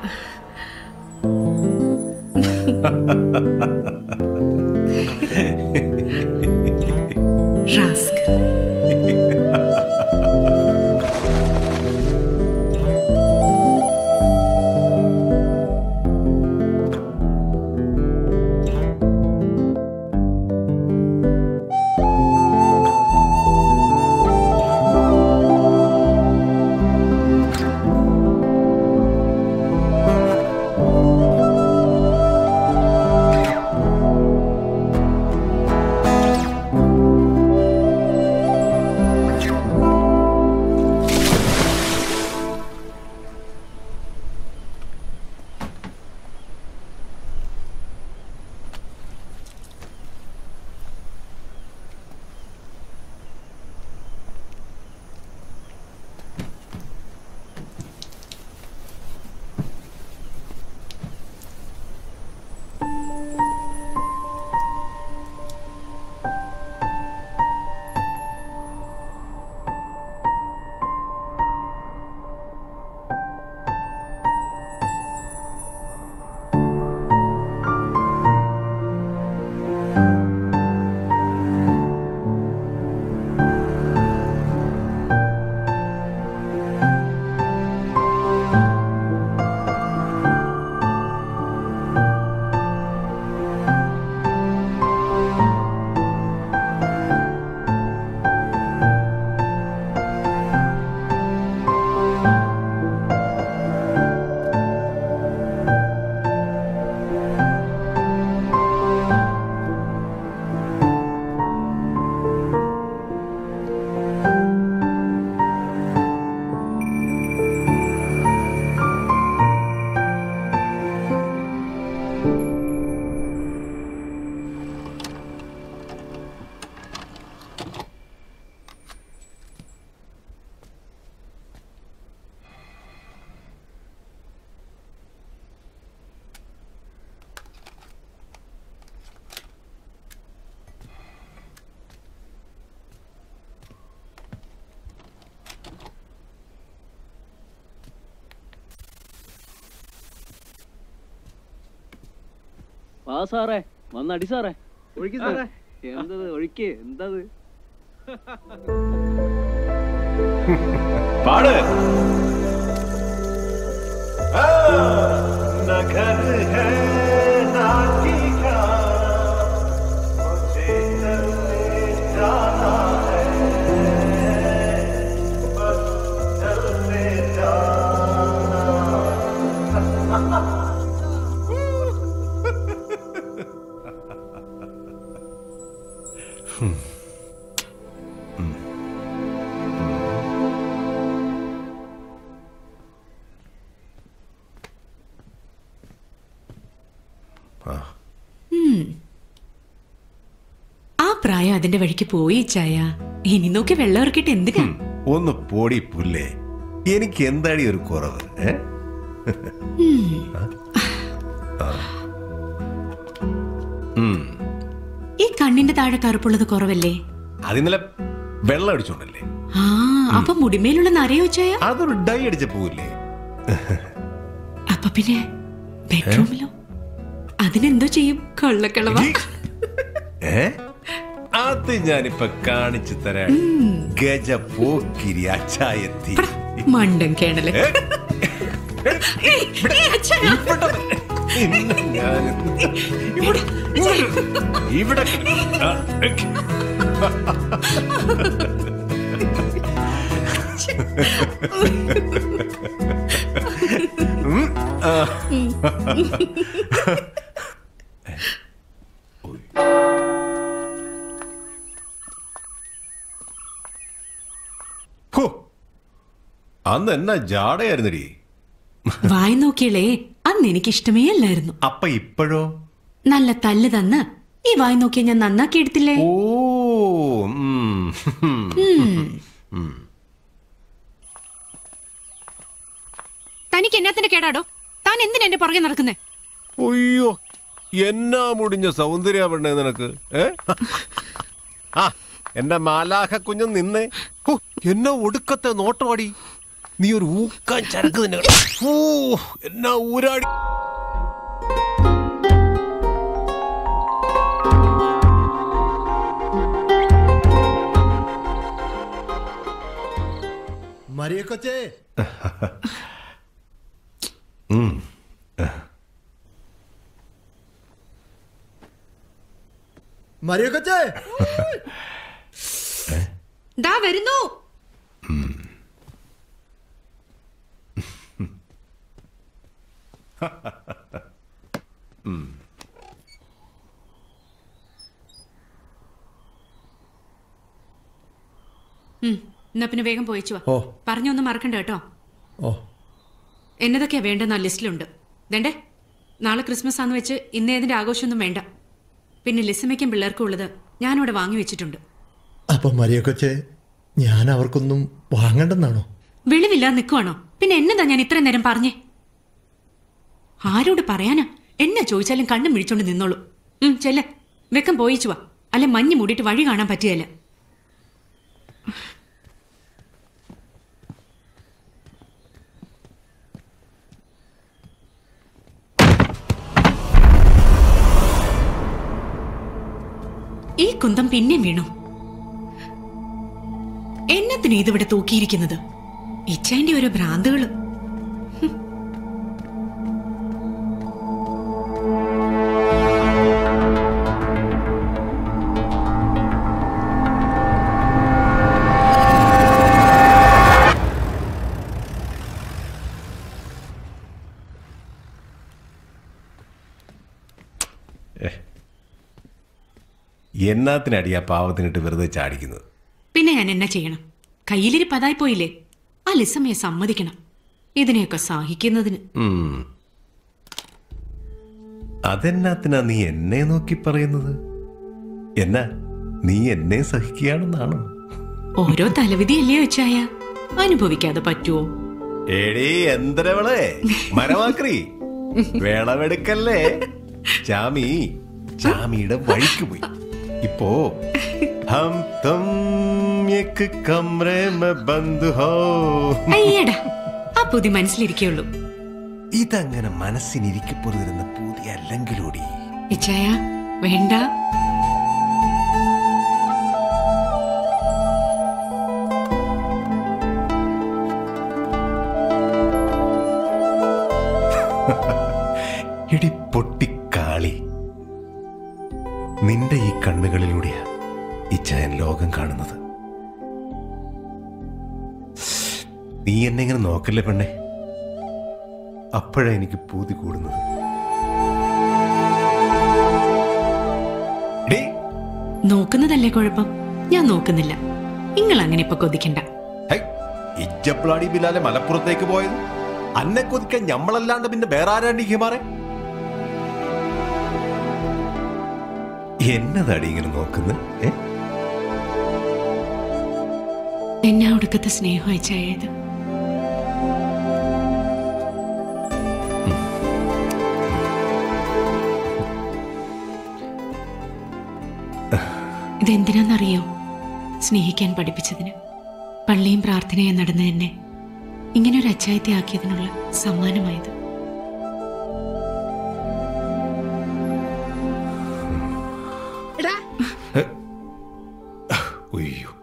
Rascal വാ സാറേ വന്നടി സാറേ ഒഴുക്കി സാറേ. എന്തത് ഒഴുക്കി എന്തത് പാട് ഉം. ആ പ്രായം അതിന്റെ വഴിക്ക് പോയി ചായ ഇനി നോക്കി വെള്ളം ഇറക്കിട്ട് എന്തിനാ ഒന്ന് പോടി പുല്ലേ എനിക്ക് എന്താടി ഒരു കുറവ് ഏ? ഉം. ആ. ഉം. ഈ കണ്ണിന്റെ താഴെ കറുപ്പുള്ളത് കുറവല്ലേ അത് ഇന്നലെ വെള്ളം അടിച്ചോണ്ടല്ലേ ആ അപ്പൊ മുടിമേലുള്ള നരയോ ചായ അതൊരു ഡൈ അടിച്ച പോവില്ലേ അപ്പൊ പിന്നെ ബെഡ്റൂമിലോ അതിനെന്തോ ചെയ്യും കൊള്ളക്കളവ ഏ അത് ഞാനിപ്പൊ കാണിച്ചു തരാം ഗജ പോക്കിരി അച്ചായത്തി മണ്ടൻ കേണല് ഏ? ഏയ്, ഏയ്, അച്ഛാ. ഇന്ന് ഞാൻ ഇവിടെ ഇവിടെ ആ, ഉം, ആ. ഹോ, അന്ന് എന്നാ ജാടയായിരുന്നടി വായി നോക്കിയളേ അന്ന് എനിക്ക് ഇഷ്ടമേ അല്ലായിരുന്നു അപ്പൊ ഇപ്പോഴോ നല്ല തല്ല് തന്ന് ഈ വായി നോക്കിയ ഞാൻ നന്നാക്കി എടുത്തില്ലേ ഓ ഉം, ഉം, ഉം. ഉം. തനിക്ക് എന്നാത്തിന്റെ കേടാടോ താൻ എന്തിനാ എന്റെ പുറകെ നടക്കുന്നേ അയ്യോ എന്നാ മുടിഞ്ഞ സൗന്ദര്യാവണ്ണേ നിനക്ക് ഏ ആ എന്റെ മാലാഖ കുഞ്ഞൻ നിന്നേ ഹോ, എന്നാ ഒടുക്കത്തെ നോട്ടമാടി നീ ഒരു ഊക്കാൻ ചരക്ക് തന്നെ ഓ എന്നാ ഊരാടി മരിയ കൊച്ചേ മരിയ കൊച്ചേ ദാ വരുന്നു ഉം, എന്നാ പിന്നെ വേഗം പോയിച്ചു ഓ. പറഞ്ഞൊന്നും മറക്കണ്ട കേട്ടോ ഓ എന്നതൊക്കെയാ വേണ്ടെന്ന ലിസ്റ്റിലുണ്ട് വേണ്ടേ നാളെ ക്രിസ്മസ് ആന്ന് വെച്ച് ഇന്ന് ഏതിന്റെ ആഘോഷമൊന്നും വേണ്ട പിന്നെ ലിസമയ്ക്കും പിള്ളേർക്കും ഉള്ളത് ഞാനിവിടെ വാങ്ങി വെച്ചിട്ടുണ്ട് അപ്പൊ മരിയ കൊച്ചേ ഞാൻ അവർക്കൊന്നും വാങ്ങണ്ടെന്നാണോ വെളിവില്ലാതെ നിൽക്കുവാണോ പിന്നെ എന്നതാ ഞാൻ ഇത്ര നേരം പറഞ്ഞേ ആരോട് പറയാനാ എന്നെ ചോദിച്ചാലും കണ്ണും മിഴിച്ചോണ്ട് നിന്നോളൂ ഉം ചെല്ല വെക്കം പോയിച്ചു വാ അല്ലെ മഞ്ഞ് മൂടിയിട്ട് വഴി കാണാൻ പറ്റിയല്ല ഈ കുന്തം പിന്നെ വീണു എന്നത്തിനാ ഇതിവിടെ തൂക്കിയിരിക്കുന്നത് ഇച്ചേന്റെ ഓരോ ഭ്രാന്തുകള് എന്നാത്തിനടി ആ പാവത്തിനിട്ട് വെറുതെ ചാടിക്കുന്നത് പിന്നെ ഞാൻ എന്നാ ചെയ്യണം കയ്യിലിരി പതായി പോയില്ലേ ആ ലിസമ്മയെ സമ്മതിക്കണം ഇതിനെയൊക്കെ സഹിക്കുന്നതിന് ഉം. അതെന്നാത്തിനാ നീ എന്നെ നോക്കി പറയുന്നത് എന്നാ നീ എന്നെ സഹിക്കുകയാണെന്നാണോ ഓരോ തലവിധിയല്ലേ വെച്ചായ അനുഭവിക്കാതെ പറ്റുമോ എടീ എന്തരവളെ മരമാക്രി വേളവെടുക്കല്ലേ ചാമി ചാമിയുടെ വഴിക്ക് പോയി ഇപ്പോ ഹം തും യക് കമ്രേ മെ ബന്ദ് ഹോ അയ്യടാ ആ പുതി മനസ്സിലിരിക്കുള്ളൂ ഇതങ്ങനെ മനസ്സിനിരിക്കപ്പോരുന്ന പുതിയ അല്ലെങ്കിലൂടി ഇച്ചായ വേണ്ട ഇടി പൊട്ടിക്കാളി നിന്റെ ഈ കണ്ണുകളിലൂടെയാ ഇച്ചായൻ ലോകം കാണുന്നത് നീ എന്നെ ഇങ്ങനെ നോക്കല്ലേ പെണ്ണെ അപ്പോഴാ എനിക്ക് പൂതി കൂടുന്നത് എടീ, നോക്കുന്നതല്ലേ കുഴപ്പം ഞാൻ നോക്കുന്നില്ല നിങ്ങൾ അങ്ങനെ ഇപ്പൊ കൊതിക്കണ്ട ഹൈ, ഇജ്ജപ്ലാടി ബിലാലെ മലപ്പുറത്തേക്ക് പോയത് അന്നെ കൊതിക്കാൻ ഞമ്മളല്ലാണ്ട് പിന്നെ വേറെ ആരാണ്ട് ഹിമാറെ എന്നതാടി ഇങ്ങനെ നോക്കുന്നത് ഏ എന്നെ ഒടുക്കത്തെ സ്നേഹം അയച്ചായത് ഇതെന്തിനാന്നറിയോ സ്നേഹിക്കാൻ പഠിപ്പിച്ചതിന് പള്ളിയും പ്രാർത്ഥനയും നടന്ന എന്നെ ഇങ്ങനെ ഒരു അച്ചായത്തെ ആക്കിയതിനുള്ള സമ്മാനമായത് ഉയ്യോ